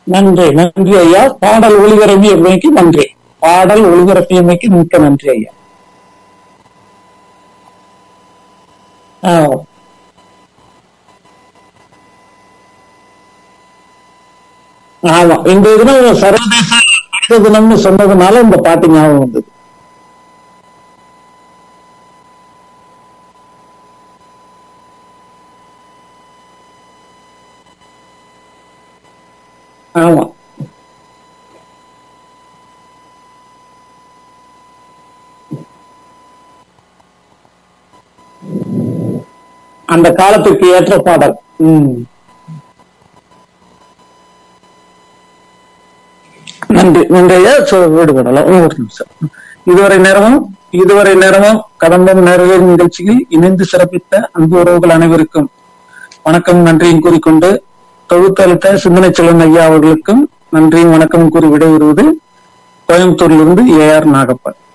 நன்றி நன்றி ஐயா பாடல் ஒளிபரப்பியமைக்கு நன்றி பாடல் ஒளிபரப்பியமைக்கு மிக்க நன்றி ஐயா ஆ, ஆமா இந்த தினம் சர்வதேச மனித தினம்னு சொன்னதுனால இந்த பாட்டு ஞாபகம் வந்தது ஆமா அந்த காலத்துக்கு ஏற்ற பாடல் ம் நன்றி நன்றி ஐயா சொ- விடுபடலாம் ஒரு நிமிஷம் இதுவரை நேரமும் இதுவரை நேரமும் கடம்பம் நேரடி நிகழ்ச்சியில் இணைந்து சிறப்பித்த அன்பு உறவுகள் அனைவருக்கும் வணக்கம் நன்றியும் கூறிக்கொண்டு தொகுத்தளித்த சிந்தனை செல்வன் ஐயா அவர்களுக்கும் நன்றியும் வணக்கம் கூறி விடைபெறுவது கோயம்புத்தூரிலிருந்து ஏ ஆர் நாகப்பன்